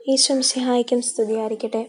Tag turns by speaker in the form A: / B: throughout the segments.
A: ഈശംസിഹായ്ക്കും സ്തുതിയായിരിക്കട്ടെ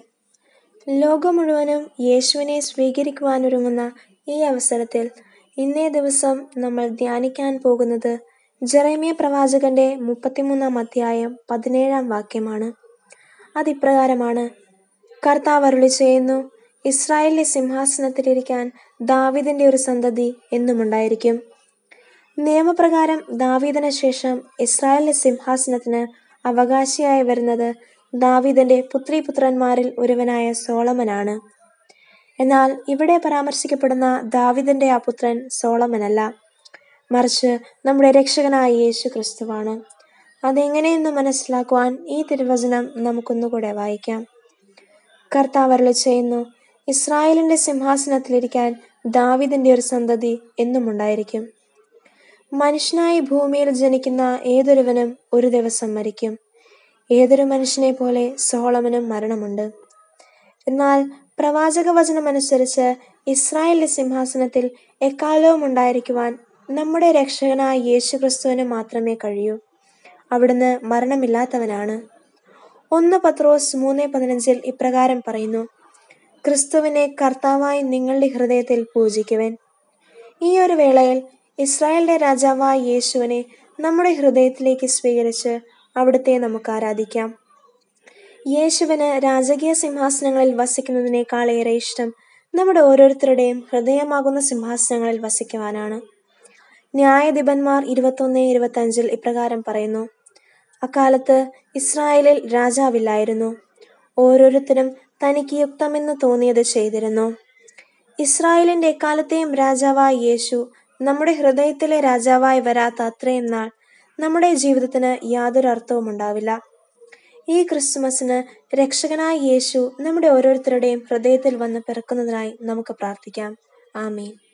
A: ലോകം മുഴുവനും യേശുവിനെ സ്വീകരിക്കുവാനൊരുങ്ങുന്ന ഈ അവസരത്തിൽ ഇന്നേ ദിവസം നമ്മൾ ധ്യാനിക്കാൻ പോകുന്നത് ജെറേമിയ പ്രവാചകന്റെ മുപ്പത്തിമൂന്നാം അധ്യായം പതിനേഴാം വാക്യമാണ് അതിപ്രകാരമാണ് കർത്താവ് അരുളി ചെയ്യുന്നു ഇസ്രായേലിലെ സിംഹാസനത്തിലിരിക്കാൻ ദാവീദിന്റെ ഒരു സന്തതി എന്നുമുണ്ടായിരിക്കും നിയമപ്രകാരം ദാവീദിന് ശേഷം ഇസ്രായേലിന്റെ സിംഹാസനത്തിന് അവകാശിയായി വരുന്നത് ദാവീദിന്റെ പുത്രീപുത്രന്മാരിൽ ഒരുവനായ സോളമനാണ് എന്നാൽ ഇവിടെ പരാമർശിക്കപ്പെടുന്ന ദാവീദിന്റെ ആ പുത്രൻ സോളമനല്ല മറിച്ച് നമ്മുടെ രക്ഷകനായ യേശു ക്രിസ്തുവാണ് അതെങ്ങനെയെന്ന് മനസ്സിലാക്കുവാൻ ഈ തിരുവചനം നമുക്കൊന്നുകൂടെ വായിക്കാം കർത്താവ് അരുളി ചെയ്യുന്നു ഇസ്രായേലിന്റെ സിംഹാസനത്തിലിരിക്കാൻ ദാവീദിന്റെ ഒരു സന്തതി എന്നുമുണ്ടായിരിക്കും മനുഷ്യനായി ഭൂമിയിൽ ജനിക്കുന്ന ഏതൊരുവനും ഒരു ദിവസം മരിക്കും ഏതൊരു മനുഷ്യനെ പോലെ സോളമനും മരണമുണ്ട് എന്നാൽ പ്രവാചക വചനമനുസരിച്ച് ഇസ്രായേലിന്റെ സിംഹാസനത്തിൽ എക്കാലവും ഉണ്ടായിരിക്കുവാൻ നമ്മുടെ രക്ഷകനായ യേശു ക്രിസ്തുവിന് മാത്രമേ കഴിയൂ അവിടുന്ന് മരണമില്ലാത്തവനാണ് ഒന്ന് പത്രോസ് മൂന്ന് പതിനഞ്ചിൽ ഇപ്രകാരം പറയുന്നു ക്രിസ്തുവിനെ കർത്താവായി നിങ്ങളുടെ ഹൃദയത്തിൽ പൂജിക്കുവൻ ഈ ഒരു വേളയിൽ ഇസ്രായേലിന്റെ രാജാവായ യേശുവിനെ നമ്മുടെ ഹൃദയത്തിലേക്ക് സ്വീകരിച്ച് അവിടുത്തെ നമുക്ക് ആരാധിക്കാം യേശുവിന് രാജകീയ സിംഹാസനങ്ങളിൽ വസിക്കുന്നതിനേക്കാളേറെ ഇഷ്ടം നമ്മുടെ ഓരോരുത്തരുടെയും ഹൃദയമാകുന്ന സിംഹാസനങ്ങളിൽ വസിക്കുവാനാണ് ന്യായാധിപന്മാർ ഇരുപത്തൊന്ന് ഇരുപത്തഞ്ചിൽ ഇപ്രകാരം പറയുന്നു അക്കാലത്ത് ഇസ്രായേലിൽ രാജാവില്ലായിരുന്നു ഓരോരുത്തരും തനിക്ക് യുക്തമെന്ന് തോന്നിയത് ചെയ്തിരുന്നു ഇസ്രായേലിന്റെ എക്കാലത്തെയും രാജാവായ യേശു നമ്മുടെ ഹൃദയത്തിലെ രാജാവായി വരാത്ത അത്രയും നാൾ നമ്മുടെ ജീവിതത്തിന് യാതൊരു അർത്ഥവും ഉണ്ടാവില്ല ഈ ക്രിസ്തുമസിന് രക്ഷകനായ യേശു നമ്മുടെ ഓരോരുത്തരുടെയും ഹൃദയത്തിൽ വന്ന് പിറക്കുന്നതിനായി നമുക്ക് പ്രാർത്ഥിക്കാം ആമീൻ